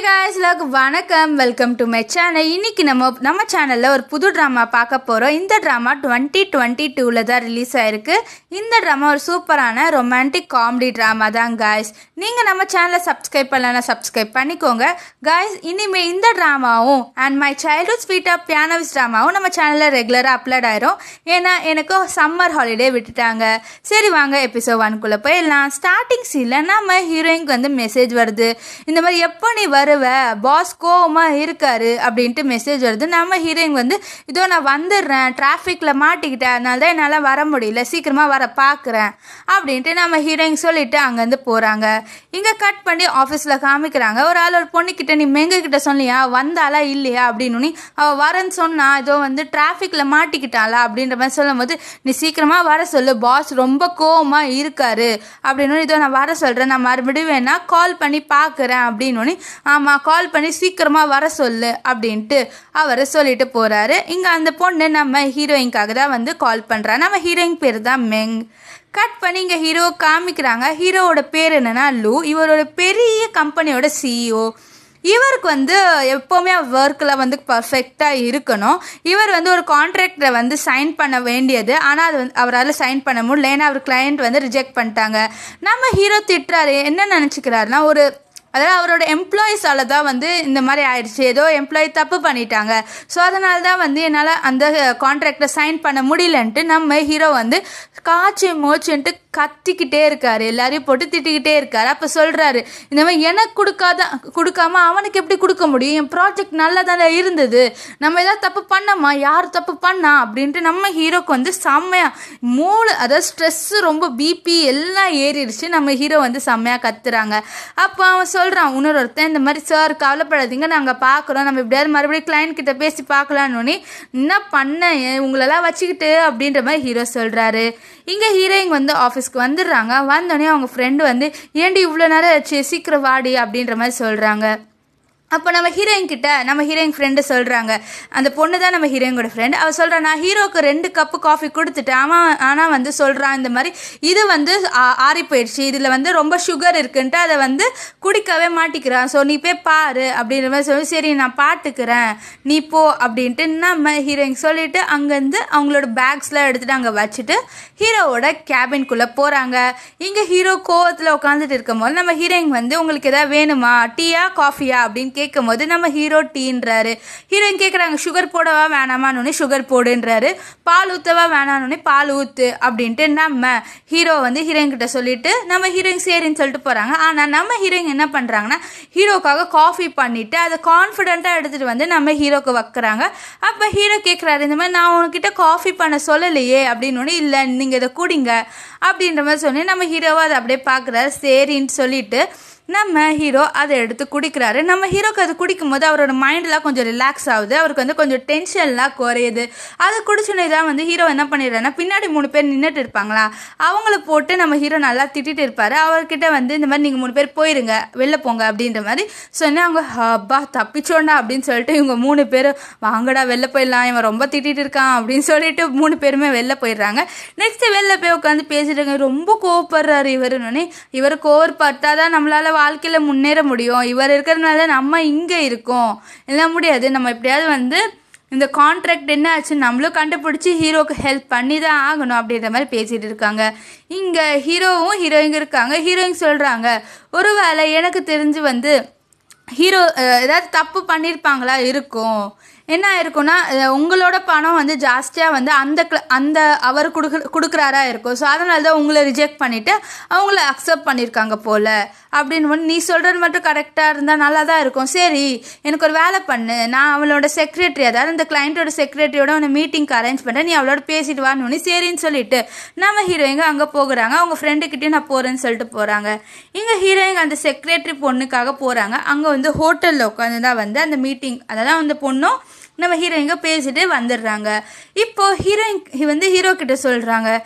guys எல்லாருக்கும் வணக்கம் welcome to my channel இன்னைக்கு நம்ம நம்ம சேனலில் ஒரு புது ட்ராமா பார்க்க போகிறோம் இந்த ட்ராமா டுவெண்ட்டி டுவெண்ட்டி டூவில் தான் ரிலீஸ் ஆயிருக்கு இந்த ட்ராமா ஒரு சூப்பரான ரொமான்டிக் காமெடி ட்ராமா தான் guys நீங்கள் நம்ம சேனலை சப்ஸ்கிரைப் பண்ணலன்னா சப்ஸ்கிரைப் பண்ணிக்கோங்க guys இனிமேல் இந்த ட்ராமாவும் and my childhood sweet of pianos ட்ராமாவும் நம்ம சேனலில் ரெகுலராக அப்லோட் ஆயிரும் ஏன்னா எனக்கு சம்மர் ஹாலிடே விட்டுட்டாங்க சரி வாங்க எபிசோட் ஒன்குள்ளே போயிடலாம் ஸ்டார்டிங் சீனில் நம்ம ஹீரோயினுக்கு வந்து மெசேஜ் வருது இந்த மாதிரி எப்போ நீ வருவ பாஸ் கோவமா இருக்காரு அப்படின்ட்டு மெசேஜ் வருது நம்ம ஹீரோயின் வந்து இதோ நான் வந்துடுறேன் டிராஃபிக்கில் மாட்டிக்கிட்டேன் அதனால தான் என்னால் வர முடியல சீக்கிரமாக வர பார்க்குறேன் அப்படின்ட்டு நம்ம ஹீரோயின் சொல்லிட்டு அங்கேருந்து போகிறாங்க இங்கே கட் பண்ணி ஆஃபீஸில் காமிக்கிறாங்க ஒரு ஆள் ஒரு பொண்ணுக்கிட்ட நீ மெங்க கிட்ட சொன்னியா வந்தாளா இல்லையா அப்படின்னு அவள் வரேன்னு சொன்னா இதோ வந்து டிராஃபிக்கில் மாட்டிக்கிட்டாளா அப்படின்ற மாதிரி சொல்லும்போது நீ சீக்கிரமாக வர சொல்லு பாஸ் ரொம்ப கோவமாக இருக்காரு அப்படின்னு இதோ நான் வர சொல்கிறேன் நான் மறுபடியும் வேணா கால் பண்ணி பார்க்குறேன் அப்படின்னு ஆமாம் கால் பண்ணி சீக்கிரமாக வர சொல்லு அப்படின்ட்டு அவர் சொல்லிட்டு போகிறாரு இங்கே அந்த பொண்ணு நம்ம ஹீரோயின்காக தான் வந்து கால் பண்ணுறா நம்ம ஹீரோயின் பேர் தான் மெங் கட் பண்ணி இங்கே ஹீரோ காமிக்கிறாங்க ஹீரோவோட பேர் என்னன்னா லூ இவரோட பெரிய கம்பெனியோட சிஇஓ இவருக்கு வந்து எப்போவுமே ஒர்க்கில் வந்து பர்ஃபெக்டாக இருக்கணும் இவர் வந்து ஒரு கான்ட்ராக்டரை வந்து சைன் பண்ண வேண்டியது ஆனால் அது வந்து அவரால் சைன் பண்ண முடியல ஏன்னா அவர் கிளையண்ட் வந்து ரிஜெக்ட் பண்ணிட்டாங்க நம்ம ஹீரோ திட்டுறாரு என்ன நினச்சிக்கிறாருன்னா ஒரு அதாவது அவரோட எம்ப்ளாயிஸால தான் வந்து இந்த மாதிரி ஆயிடுச்சு ஏதோ எம்ப்ளாயி தப்பு பண்ணிட்டாங்க ஸோ அதனால தான் வந்து என்னால் அந்த கான்ட்ராக்டை சைன் பண்ண முடியலன்ட்டு நம்ம ஹீரோ வந்து காய்ச்சி மோச்சுன்ட்டு கத்திக்கிட்டே இருக்காரு எல்லாரையும் போட்டு திட்டிக்கிட்டே இருக்காரு அப்போ சொல்கிறாரு இந்த மாதிரி எனக்கு கொடுக்காத கொடுக்காம அவனுக்கு எப்படி கொடுக்க முடியும் என் ப்ராஜெக்ட் நல்லா தானே இருந்தது நம்ம ஏதாவது தப்பு பண்ணோமா யார் தப்பு பண்ணா அப்படின்ட்டு நம்ம ஹீரோக்கு வந்து செம்மையாக மூளை அதாவது ஸ்ட்ரெஸ்ஸு ரொம்ப பிபி எல்லாம் ஏறிடுச்சு நம்ம ஹீரோ வந்து செம்மையாக கத்துறாங்க அப்போ அவன் சொல்கிறான் இன்னொரு ஒருத்தன் இந்த மாதிரி சார் கவலைப்படாதீங்க நாங்கள் பார்க்குறோம் நம்ம எப்படியாவது மறுபடியும் கிளைண்ட் கிட்ட பேசி பார்க்கலான்னு என்ன பண்ண உங்களெல்லாம் வச்சுக்கிட்டு அப்படின்ற மாதிரி ஹீரோ சொல்கிறாரு இங்கே ஹீரோயின் வந்து ஆஃபீஸ்க்கு வந்துடுறாங்க வந்தோடனே அவங்க ஃப்ரெண்டு வந்து ஏண்டி இவ்வளோ நேரம் ஆச்சு சீக்கிரம் வாடி அப்படின்ற மாதிரி சொல்கிறாங்க அப்போ நம்ம ஹீரோயின் கிட்ட நம்ம ஹீரோயின் ஃப்ரெண்டு சொல்கிறாங்க அந்த பொண்ணு தான் நம்ம ஹீரோயினோட ஃப்ரெண்ட் அவள் சொல்கிறா நான் ஹீரோக்கு ரெண்டு கப்பு காஃபி கொடுத்துட்டேன் அவன் ஆனால் வந்து சொல்கிறான் இந்த மாதிரி இது வந்து ஆ- ஆறி போயிடுச்சு இதில் வந்து ரொம்ப சுகர் இருக்குன்ட்டு அதை வந்து குடிக்கவே மாட்டிக்கிறான் ஸோ நீ போய் பாரு அப்படின்ற மாதிரி சொல்லி சரி நான் பாட்டுக்கிறேன் நீ போ அப்படின்ட்டு நம்ம ஹீரோயின் சொல்லிட்டு அங்கேருந்து அவங்களோட பேக்ஸ்லாம் எடுத்துகிட்டு அங்கே வச்சுட்டு ஹீரோவோட கேபின்குள்ளே போகிறாங்க இங்கே ஹீரோ கோவத்தில் உட்காந்துட்டு இருக்கும்போது நம்ம ஹீரோயின் வந்து உங்களுக்கு எதாவது வேணுமா டீயா காஃபியா அப்படின்னு கேட்கும்போது நம்ம ஹீரோ டீன்றாரு ஹீரோயின் கேட்குறாங்க சுகர் போடவா வேணாமான்னு சுகர் போடுன்றாரு பால் ஊற்றவா வேணான்னு பால் ஊற்று அப்படின்ட்டு நம்ம ஹீரோ வந்து ஹீரோயின் கிட்ட சொல்லிட்டு நம்ம ஹீரோயின் சரின்னு சொல்லிட்டு போகிறாங்க ஆனால் நம்ம ஹீரோயின் என்ன பண்ணுறாங்கன்னா ஹீரோக்காக காஃபி பண்ணிட்டு அதை கான்ஃபிடென்ட்டாக எடுத்துகிட்டு வந்து நம்ம ஹீரோக்கு வைக்கிறாங்க அப்போ ஹீரோ கேட்குறாரு இந்த மாதிரி நான் உனக்கிட்ட காஃபி பண்ண சொல்லலையே அப்படின்னு இல்லை நீங்கள் இதை குடிங்க அப்படின்ற மாதிரி சொல்லி நம்ம ஹீரோவை அதை அப்படியே பார்க்குறாரு சரின்னு சொல்லிட்டு நம்ம ஹீரோ அதை எடுத்து குடிக்கிறாரு நம்ம ஹீரோக்கு அது குடிக்கும்போது அவரோட மைண்டெலாம் கொஞ்சம் ரிலாக்ஸ் ஆகுது அவருக்கு வந்து கொஞ்சம் டென்ஷன்லாம் குறையுது அதை குடிச்சுனே தான் வந்து ஹீரோ என்ன பண்ணிடுறாருன்னா பின்னாடி மூணு பேர் நின்றுட்டு இருப்பாங்களா அவங்கள போட்டு நம்ம ஹீரோ நல்லா திட்டிட்டு இருப்பாரு அவர்கிட்ட வந்து இந்த மாதிரி நீங்கள் மூணு பேர் போயிருங்க வெளில போங்க அப்படின்ற மாதிரி சொன்னா அவங்க அப்பா தப்பிச்சோண்டா அப்படின்னு சொல்லிட்டு இவங்க மூணு பேர் வாங்கடா வெளில போயிடலாம் இவன் ரொம்ப திட்டிட்டு இருக்கான் அப்படின்னு சொல்லிட்டு மூணு பேருமே வெளில போயிடுறாங்க நெக்ஸ்ட் வெளில போய் உட்காந்து பேசிட்டு இருக்காங்க ரொம்ப கோவப்படுறாரு இவருன்னு இவர் கோவப்பட்டாதான் நம்மளால வாழ்க்கையில முன்னேற முடியும் இவர் இருக்கிறதுனால தான் நம்ம இங்க இருக்கோம் எல்லாம் முடியாது நம்ம எப்படியாவது வந்து இந்த கான்ட்ராக்ட் என்ன ஆச்சு நம்மளும் கண்டுபிடிச்சி ஹீரோக்கு ஹெல்ப் பண்ணி தான் ஆகணும் அப்படின்ற மாதிரி பேசிட்டு இருக்காங்க இங்கே ஹீரோவும் ஹீரோயிங்க இருக்காங்க ஹீரோயின் சொல்கிறாங்க ஒருவேளை எனக்கு தெரிஞ்சு வந்து ஹீரோ அஹ், ஏதாவது தப்பு பண்ணியிருப்பாங்களா இருக்கும் என்ன இருக்கும்னா அஹ், உங்களோட பணம் வந்து ஜாஸ்தியாக வந்து அந்த cl- அந்த அவர் கொடுக்க கொடுக்குறாரா இருக்கும் ஸோ அதனால தான் உங்களை ரிஜெக்ட் பண்ணிவிட்டு அவங்கள அக்செப்ட் பண்ணியிருக்காங்க போல் அப்படின்னு வந்து நீ சொல்கிறது மட்டும் கரெக்டாக இருந்தால் நல்லா தான் இருக்கும் சரி எனக்கு ஒரு வேலை பண்ணு நான் அவளோட செக்ரட்டரி அதாவது அந்த கிளைண்ட்டோட செக்ரட்டரியோட உன்னை மீட்டிங்க்கு அரேஞ்ச் பண்ணுறேன் நீ அவளோட பேசிட்டு வான்னு சரின்னு சொல்லிட்டு நம்ம ஹீரோயிங்க அங்கே போகிறாங்க அவங்க ஃப்ரெண்டுக்கிட்டே நான் போகிறேன்னு சொல்லிட்டு போகிறாங்க இங்கே ஹீரோயிங்க அந்த செக்ரட்டரி பொண்ணுக்காக போகிறாங்க அங்கே வந்து ஹோட்டலில் உட்காந்து தான் வந்து அந்த மீட்டிங் அதெல்லாம் அந்த பொண்ணும் நம்ம ஹீரோயிங்க பேசிட்டு வந்துடுறாங்க இப்போ ஹீரோயின் வந்து ஹீரோ கிட்ட சொல்கிறாங்க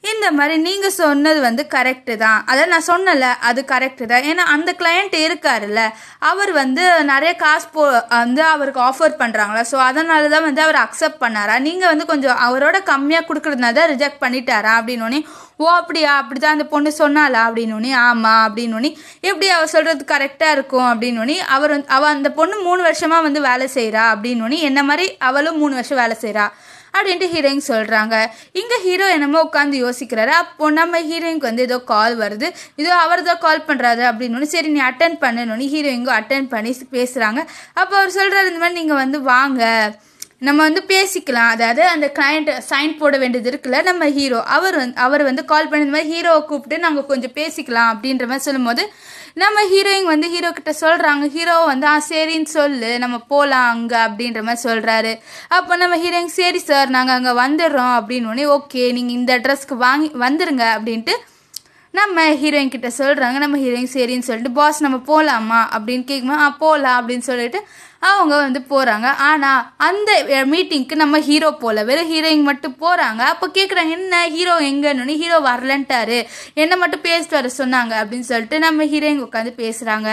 இந்த மாதிரி நீங்கள் சொன்னது வந்து கரெக்டு தான் அதான் நான் சொன்னல அது கரெக்டு தான் ஏன்னா அந்த கிளையண்ட் இருக்காருல்ல அவர் வந்து நிறைய காசு போ வந்து அவருக்கு ஆஃபர் பண்ணுறாங்களா ஸோ அதனால தான் வந்து அவர் அக்செப்ட் பண்ணாரா நீங்கள் வந்து கொஞ்சம் அவரோட கம்மியாக கொடுக்குறதுனால தான் ரிஜெக்ட் பண்ணிட்டாரா அப்படின்னோடனே ஓ அப்படியா அப்படி தான் அந்த பொண்ணு சொன்னாலா அப்படின்னோடனே ஆமாம் அப்படின்னோடனே எப்படி அவர் சொல்கிறது கரெக்டாக இருக்கும் அப்படின்னோடனே அவர் வந்து அவள் அந்த பொண்ணு மூணு வருஷமாக வந்து வேலை செய்கிறா அப்படின்னோடனே என்ன மாதிரி அவளும் மூணு வருஷம் வேலை செய்கிறா அப்படின்ட்டு ஹீரோயின் சொல்கிறாங்க இங்கே ஹீரோ என்னமோ உட்காந்து யோசிக்கிறாரு அப்போ நம்ம ஹீரோயினுக்கு வந்து ஏதோ கால் வருது இதோ அவர் தான் கால் பண்ணுறாரு அப்படின்னு சரி நீ அட்டன் பண்ணணுன்னு ஹீரோயிங்கும் அட்டன் பண்ணி பேசுகிறாங்க அப்போ அவர் சொல்கிறாரு இந்த மாதிரி நீங்கள் வந்து வாங்க நம்ம வந்து பேசிக்கலாம் அதாவது அந்த கிளையண்ட் சைன் போட வேண்டியது இருக்குல்ல நம்ம ஹீரோ அவர் வந்து அவர் வந்து கால் பண்ணி இந்த மாதிரி ஹீரோவை கூப்பிட்டு நாங்கள் கொஞ்சம் பேசிக்கலாம் அப்படின்ற மாதிரி சொல்லும்போது நம்ம ஹீரோயின் வந்து ஹீரோ கிட்ட சொல்கிறாங்க ஹீரோ வந்து ஆ சரின்னு சொல்லு நம்ம போகலாம் அங்கே அப்படின்ற மாதிரி சொல்கிறாரு அப்போ நம்ம ஹீரோயின் சரி சார் நாங்கள் அங்கே வந்துடுறோம் அப்படின்னு ஓகே நீங்கள் இந்த அட்ரஸ்க்கு வாங்கி வந்துருங்க அப்படின்ட்டு நம்ம ஹீரோயின் கிட்ட சொல்கிறாங்க நம்ம ஹீரோயின் சரின்னு சொல்லிட்டு பாஸ் நம்ம போகலாமா அப்படின்னு கேட்கும்போது ஆ போகலாம் அப்படின்னு சொல்லிட்டு அவங்க வந்து போகிறாங்க ஆனால் அந்த மீட்டிங்க்கு நம்ம ஹீரோ போகல வெறும் ஹீரோயின் மட்டும் போகிறாங்க அப்போ கேட்குறாங்க என்ன ஹீரோ எங்கன்னு ஹீரோ வரலன்ட்டாரு என்ன மட்டும் பேசிட்டு வர சொன்னாங்க அப்படின்னு சொல்லிட்டு நம்ம ஹீரோயின் உட்காந்து பேசுகிறாங்க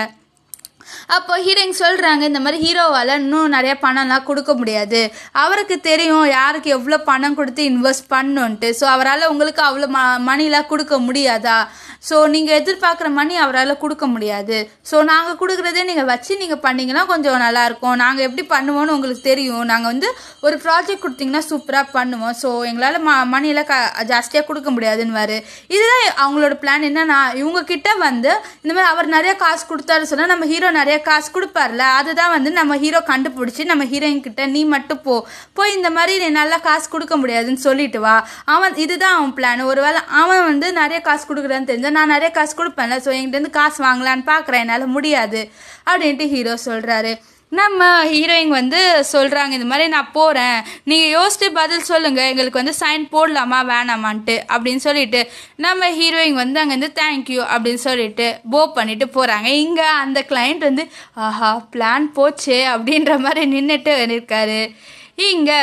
அப்போ ஹீரோயின் சொல்கிறாங்க இந்த மாதிரி ஹீரோவால் இன்னும் நிறைய பணம்லாம் கொடுக்க முடியாது அவருக்கு தெரியும் யாருக்கு எவ்வளோ பணம் கொடுத்து இன்வெஸ்ட் பண்ணுன்ட்டு ஸோ அவரால் உங்களுக்கு அவ்வளோ ம மணிலாம் கொடுக்க முடியாதா ஸோ நீங்கள் எதிர்பார்க்குற மணி அவரால் கொடுக்க முடியாது ஸோ நாங்கள் கொடுக்குறதே நீங்கள் வச்சு நீங்கள் பண்ணிங்கன்னா கொஞ்சம் நல்லாயிருக்கும் நாங்கள் எப்படி பண்ணுவோம்னு உங்களுக்கு தெரியும் நாங்கள் வந்து ஒரு ப்ராஜெக்ட் கொடுத்தீங்கன்னா சூப்பராக பண்ணுவோம் ஸோ எங்களால் ம மணியெல்லாம் க ஜாஸ்தியாக கொடுக்க முடியாதுன்னு இதுதான் அவங்களோட பிளான் என்னன்னா இவங்க கிட்ட வந்து இந்த மாதிரி அவர் நிறைய காசு கொடுத்தாரு சொன்னால் நம்ம ஹீரோ நிறைய காசு கொடுப்பார்ல அதுதான் வந்து நம்ம ஹீரோ கண்டுபிடிச்சி நம்ம ஹீரோயின் கிட்ட நீ மட்டும் போ போய் இந்த மாதிரி நீ நல்லா காசு கொடுக்க முடியாதுன்னு சொல்லிட்டு வா அவன் இதுதான் அவன் பிளான் ஒருவேளை அவன் வந்து நிறைய காசு கொடுக்குறான்னு தெரிஞ்சா நான் நிறைய காசு கொடுப்பேன்ல ஸோ என்கிட்ட காசு வாங்கலான்னு பார்க்குறேன் என்னால் முடியாது அப்படின்ட்டு ஹீரோ சொல்கிறாரு நம்ம ஹீரோயின் வந்து சொல்கிறாங்க இந்த மாதிரி நான் போகிறேன் நீங்கள் யோசித்து பதில் சொல்லுங்கள் எங்களுக்கு வந்து சைன் போடலாமா வேணாமான்ட்டு அப்படின்னு சொல்லிட்டு நம்ம ஹீரோயின் வந்து அங்கேருந்து தேங்க்யூ அப்படின்னு சொல்லிட்டு போ பண்ணிட்டு போகிறாங்க இங்கே அந்த கிளைண்ட் வந்து ஆஹா பிளான் போச்சே அப்படின்ற மாதிரி நின்றுட்டு இருக்காரு இங்கே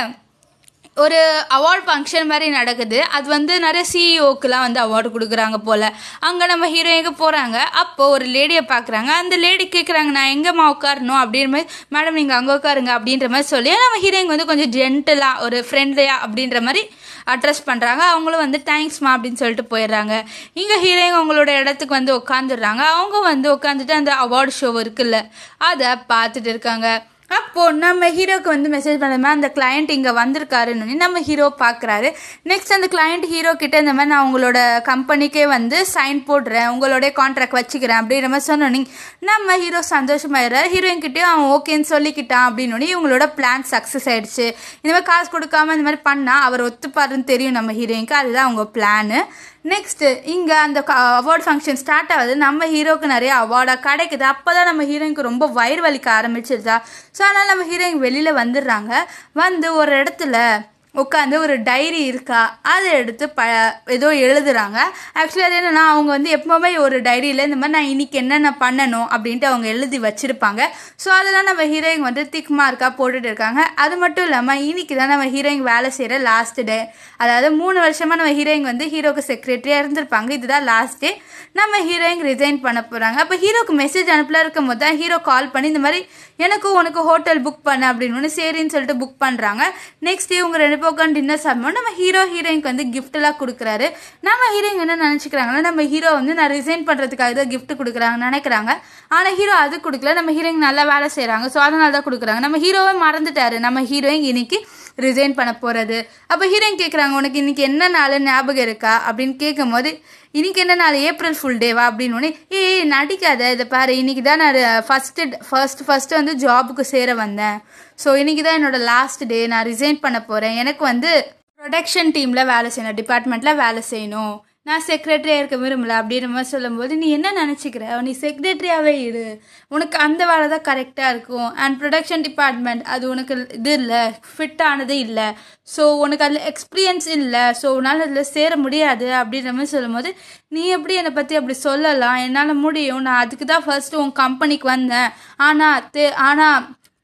ஒரு அவார்ட் ஃபங்க்ஷன் மாதிரி நடக்குது அது வந்து நிறைய சிஇஓக்கெலாம் வந்து அவார்டு கொடுக்குறாங்க போல் அங்கே நம்ம ஹீரோயினுக்கு போகிறாங்க அப்போது ஒரு லேடியை பார்க்குறாங்க அந்த லேடி கேட்குறாங்க நான் எங்கேம்மா உட்காரணும் அப்படின்ற மாதிரி மேடம் நீங்கள் அங்கே உட்காருங்க அப்படின்ற மாதிரி சொல்லி நம்ம ஹீரோயின் வந்து கொஞ்சம் ஜென்டலாக ஒரு ஃப்ரெண்ட்லியாக அப்படின்ற மாதிரி அட்ரஸ் பண்ணுறாங்க அவங்களும் வந்து தேங்க்ஸ்மா அப்படின்னு சொல்லிட்டு போயிடுறாங்க இங்கே ஹீரோயின் அவங்களோட இடத்துக்கு வந்து உட்காந்துடுறாங்க அவங்க வந்து உட்காந்துட்டு அந்த அவார்டு ஷோ இருக்குல்ல அதை பார்த்துட்டு இருக்காங்க அப்போது நம்ம ஹீரோக்கு வந்து மெசேஜ் பண்ணாமல் அந்த கிளையண்ட் இங்கே வந்திருக்காருன்னு நம்ம ஹீரோ பார்க்குறாரு நெக்ஸ்ட் அந்த கிளையண்ட் ஹீரோ கிட்ட இந்த மாதிரி நான் உங்களோட கம்பெனிக்கே வந்து சைன் போடுறேன் உங்களோட கான்ட்ராக்ட் வச்சுக்கிறேன் அப்படின்ற மாதிரி சொன்னோன்னே நம்ம ஹீரோ சந்தோஷமாயிடுறாரு ஹீரோயின் கிட்டேயும் அவன் ஓகேன்னு சொல்லிக்கிட்டான் அப்படின்னு இவங்களோட பிளான் சக்ஸஸ் ஆயிடுச்சு இந்த மாதிரி காசு கொடுக்காம இந்த மாதிரி பண்ணால் அவர் ஒத்துப்பாருன்னு தெரியும் நம்ம ஹீரோயினுக்கு அதுதான் அவங்க பிளானு நெக்ஸ்ட்டு இங்கே அந்த அவார்ட் ஃபங்க்ஷன் ஸ்டார்ட் ஆகுது நம்ம ஹீரோக்கு நிறைய அவார்டாக கிடைக்குது அப்போ தான் நம்ம ஹீரோயினுக்கு ரொம்ப வயிறு வலிக்க ஆரம்பிச்சிருதா ஸோ அதனால் நம்ம ஹீரோயின் வெளியில் வந்துடுறாங்க வந்து ஒரு இடத்துல உட்காந்து ஒரு டைரி இருக்கா அதை எடுத்து ப ஏதோ எழுதுறாங்க ஆக்சுவலி அது என்னென்னா அவங்க வந்து எப்போவுமே ஒரு டைரியில் இந்த மாதிரி நான் இன்னைக்கு என்னென்ன பண்ணணும் அப்படின்ட்டு அவங்க எழுதி வச்சுருப்பாங்க ஸோ அதெல்லாம் நம்ம ஹீரோயின் வந்து திக் மார்க்காக போட்டுட்டு இருக்காங்க அது மட்டும் இல்லாமல் இன்னைக்கு தான் நம்ம ஹீரோயின் வேலை செய்கிற லாஸ்ட் டே அதாவது மூணு வருஷமாக நம்ம ஹீரோயின் வந்து ஹீரோக்கு செக்ரட்டரியாக இருந்திருப்பாங்க இதுதான் லாஸ்ட் டே நம்ம ஹீரோயின் ரிசைன் பண்ண போகிறாங்க அப்போ ஹீரோக்கு மெசேஜ் அனுப்பல இருக்கும் போது தான் ஹீரோ கால் பண்ணி இந்த மாதிரி எனக்கும் உனக்கு ஹோட்டல் புக் பண்ண அப்படின்னு சரின்னு சொல்லிட்டு புக் பண்ணுறாங்க நெக்ஸ்ட் இவங்க ரெண்டு பக்கம் டின்னர் சாப்பிடுவோம் நம்ம ஹீரோ ஹீரோயினுக்கு வந்து கிஃப்ட்லாம் கொடுக்குறாரு நம்ம ஹீரோயின் என்ன நினச்சிக்கிறாங்கன்னா நம்ம ஹீரோ வந்து நான் ரிசைன் பண்ணுறதுக்காக தான் கிஃப்ட் கொடுக்குறாங்க நினைக்கிறாங்க ஆனால் ஹீரோ அது கொடுக்கல நம்ம ஹீரோயின் நல்லா வேலை செய்கிறாங்க ஸோ அதனால தான் கொடுக்குறாங்க நம்ம ஹீரோவை மறந்துட்டாரு நம்ம ஹீரோயின் இன்னைக்கு ரிசைன் பண்ண போகிறது அப்போ ஹீரோயின் கேட்குறாங்க உனக்கு இன்னைக்கு என்ன நாள் ஞாபகம் இருக்கா அப்படின்னு கேட்கும் போது இன்னைக்கு என்ன நாள் ஏப்ரல் ஃபுல் டேவா அப்படின்னு உடனே ஏய் நடிக்காத இதை பாரு இன்னைக்கு தான் நான் ஃபஸ்ட்டு ஃபர்ஸ்ட் ஃபஸ்ட்டு வந்து ஜாபுக்கு சேர வந்தேன் ஸோ இன்னைக்கு தான் என்னோட லாஸ்ட் டே நான் ரிசைன் பண்ண போகிறேன் எனக்கு வந்து ப்ரொடக்ஷன் டீமில் வேலை செய்யணும் டிபார்ட்மெண்ட்டில் வேலை செய்யணும் நான் செக்ரட்டரியாக இருக்க விரும்பல அப்படின்ற மாதிரி சொல்லும்போது நீ என்ன நினச்சிக்கிற நீ செக்ரட்டரியாகவே இரு உனக்கு அந்த வேலை தான் கரெக்டாக இருக்கும் அண்ட் ப்ரொடக்ஷன் டிபார்ட்மெண்ட் அது உனக்கு இது இல்லை ஃபிட் ஆனது இல்லை ஸோ உனக்கு அதில் எக்ஸ்பீரியன்ஸ் இல்லை ஸோ உன்னால் அதில் சேர முடியாது அப்படின்ற மாதிரி சொல்லும்போது நீ எப்படி என்னை பற்றி அப்படி சொல்லலாம் என்னால் முடியும் நான் அதுக்கு தான் ஃபர்ஸ்ட்டு உன் கம்பெனிக்கு வந்தேன் ஆனால் தே ஆனால்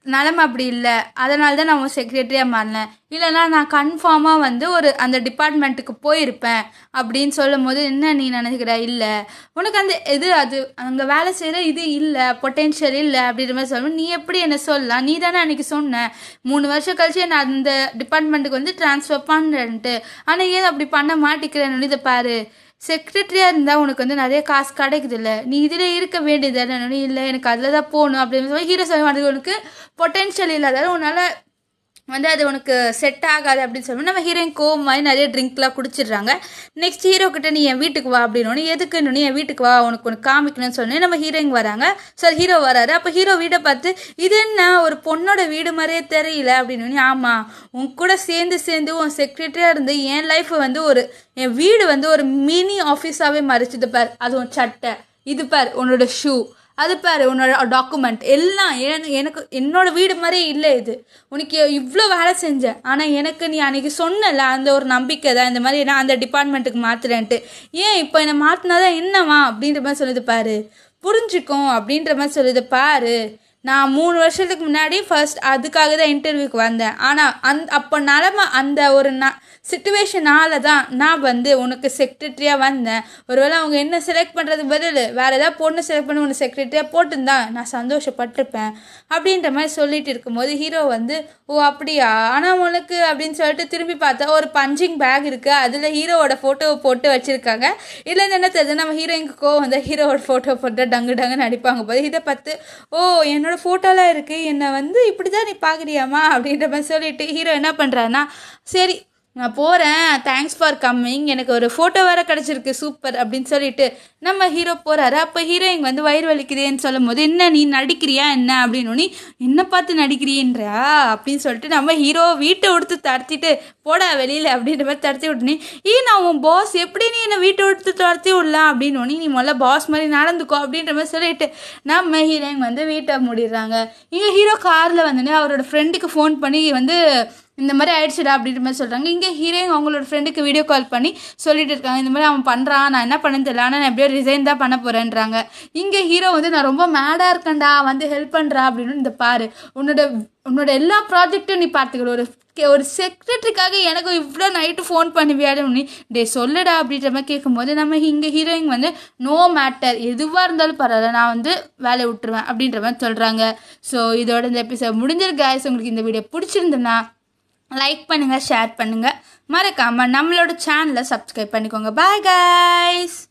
நிலமை அப்படி இல்லை அதனால தான் நான் உன் செக்ரட்டரியாக மாறினேன் இல்லைனா நான் கன்ஃபார்மாக வந்து ஒரு அந்த டிபார்ட்மெண்ட்டுக்கு போயிருப்பேன் அப்படின்னு சொல்லும் போது என்ன நீ நினைக்கிற இல்லை உனக்கு அந்த இது அது அங்கே வேலை செய்கிற இது இல்லை பொட்டென்ஷியல் இல்லை அப்படின்ற மாதிரி சொல்லுவோம் நீ எப்படி என்ன சொல்லலாம் நீ தானே அன்றைக்கி சொன்ன மூணு வருஷம் கழிச்சு நான் அந்த டிபார்ட்மெண்ட்டுக்கு வந்து ட்ரான்ஸ்ஃபர் பண்ணுறேன்ட்டு ஆனால் ஏன் அப்படி பண்ண மாட்டேங்கிறேன்னு இதை பாரு செக்ரட்டரியாக இருந்தால் உனக்கு வந்து நிறைய காசு கிடைக்குது இல்லை நீ இதில் இருக்க வேண்டியது இல்லை எனக்கு அதில் தான் போகணும் அப்படின்னு சொல்லி ஹீரோ சொல்ல மாட்டேங்குது உனக்கு பொட்டென்ஷியல் இல்லாதால உன்னால் வந்து அது உனக்கு செட் ஆகாது அப்படின்னு சொல்லி நம்ம ஹீரோயின் கோவம் மாதிரி நிறைய ட்ரிங்க்லாம் குடிச்சிடுறாங்க நெக்ஸ்ட் ஹீரோ கிட்ட நீ என் வீட்டுக்கு வா அப்படின்னு எதுக்கு நீ என் வீட்டுக்கு வா உனக்கு ஒன்று காமிக்கணும்னு சொல்லி நம்ம ஹீரோயின் வராங்க சார் ஹீரோ வராரு அப்போ ஹீரோ வீடை பார்த்து இது என்ன ஒரு பொண்ணோட வீடு மாதிரியே தெரியல அப்படின்னு ஆமாம் உன் கூட சேர்ந்து சேர்ந்து உன் செக்ரட்டரியாக இருந்து என் லைஃப் வந்து ஒரு என் வீடு வந்து ஒரு மினி ஆஃபீஸாகவே மறைச்சிது பார் அது உன் சட்டை இது பார் உன்னோட ஷூ அது பாரு உன்னோட டாக்குமெண்ட் எல்லாம் எனக்கு என்னோட வீடு மாதிரியே இல்லை இது உனக்கு இவ்வளோ வேலை செஞ்சேன் ஆனால் எனக்கு நீ அன்றைக்கி சொன்னல அந்த ஒரு நம்பிக்கை தான் இந்த மாதிரி நான் அந்த டிபார்ட்மெண்ட்டுக்கு மாற்றுறேன்ட்டு ஏன் இப்போ என்னை மாற்றினாதான் என்னவா அப்படின்ற மாதிரி சொல்லுது பாரு புரிஞ்சுக்கும் அப்படின்ற மாதிரி சொல்லுது பாரு நான் மூணு வருஷத்துக்கு முன்னாடி ஃபர்ஸ்ட் அதுக்காக தான் இன்டர்வியூக்கு வந்தேன் ஆனால் அந் அப்போ நிலமை அந்த ஒரு ந சுச்சுவேஷனால தான் நான் வந்து உனக்கு செக்ரட்டரியாக வந்தேன் ஒருவேளை அவங்க என்ன செலக்ட் பண்ணுறது பதில் வேறு ஏதாவது பொண்ணு செலக்ட் பண்ணி உனக்கு செக்ரட்டரியாக போட்டுருந்தா நான் சந்தோஷப்பட்டிருப்பேன் அப்படின்ற மாதிரி சொல்லிட்டு இருக்கும்போது ஹீரோ வந்து ஓ அப்படியா ஆனால் உனக்கு அப்படின்னு சொல்லிட்டு திரும்பி பார்த்தா ஒரு பஞ்சிங் பேக் இருக்குது அதில் ஹீரோவோட ஃபோட்டோவை போட்டு வச்சுருக்காங்க இதில் என்ன தெரியுது நம்ம ஹீரோயினுக்கு கோவம் வந்து ஹீரோவோட ஃபோட்டோ போட்டு டங்கு டங்குன்னு அடிப்பாங்க போது இதை பார்த்து ஓ என்னோட என்னோடய ஃபோட்டோலாம் இருக்குது என்னை வந்து இப்படி தான் நீ பார்க்குறியாம்மா அப்படின்ற மாதிரி சொல்லிட்டு ஹீரோ என்ன பண்ணுறான்னா சரி நான் போகிறேன் தேங்க்ஸ் ஃபார் கம்மிங் எனக்கு ஒரு ஃபோட்டோ வேறு கிடச்சிருக்கு சூப்பர் அப்படின்னு சொல்லிட்டு நம்ம ஹீரோ போகிறாரு அப்போ ஹீரோயின் வந்து வயிறு வலிக்குதேன்னு சொல்லும் போது என்ன நீ நடிக்கிறியா என்ன அப்படின்னு என்ன பார்த்து நடிக்கிறியன்றா அப்படின்னு சொல்லிட்டு நம்ம ஹீரோ வீட்டை விடுத்து தடுத்திட்டு போடா வெளியில் அப்படின்ற மாதிரி தடுத்தி விட்டுனே ஈ நான் உன் பாஸ் எப்படி நீ என்னை வீட்டை விடுத்து துரத்தி விடலாம் அப்படின்னு நீ முதல்ல பாஸ் மாதிரி நடந்துக்கோ அப்படின்ற மாதிரி சொல்லிட்டு நம்ம ஹீரோயின் வந்து வீட்டை மூடிடுறாங்க இங்கே ஹீரோ காரில் வந்துட்டு அவரோட ஃப்ரெண்டுக்கு ஃபோன் பண்ணி வந்து இந்த மாதிரி ஆயிடுச்சுடா அப்படின்ற மாதிரி சொல்கிறாங்க இங்கே ஹீரோயின் அவங்களோட ஃப்ரெண்டுக்கு வீடியோ கால் பண்ணி சொல்லிட்டு இருக்காங்க இந்த மாதிரி அவன் பண்ணுறான் நான் என்ன பண்ண தெரியல ஆனால் நான் எப்படியோ ரிசைன் தான் பண்ண போகிறேன்றாங்க இங்கே ஹீரோ வந்து நான் ரொம்ப மேடாக இருக்கேன்டா வந்து ஹெல்ப் பண்ணுறா அப்படின்னு இந்த பாரு உன்னோட உன்னோட எல்லா ப்ராஜெக்ட்டும் நீ பார்த்துக்கணும் ஒரு ஒரு செக்ரட்டரிக்காக எனக்கு இவ்வளோ நைட்டு ஃபோன் பண்ணுவியாடு டே சொல்லுடா அப்படின்ற மாதிரி கேட்கும்போது நம்ம இங்கே ஹீரோயின் வந்து நோ மேட்டர் எதுவாக இருந்தாலும் பரவாயில்ல நான் வந்து வேலையை விட்டுருவேன் அப்படின்ற மாதிரி சொல்கிறாங்க ஸோ இதோட இந்த எபிசோட் முடிஞ்சிருக்கு guys. உங்களுக்கு இந்த வீடியோ பிடிச்சிருந்துன்னா லைக் பண்ணுங்கள் ஷேர் பண்ணுங்கள் மறக்காமல் நம்மளோட சேனலை சப்ஸ்கிரைப் பண்ணிக்கோங்க பாய் guys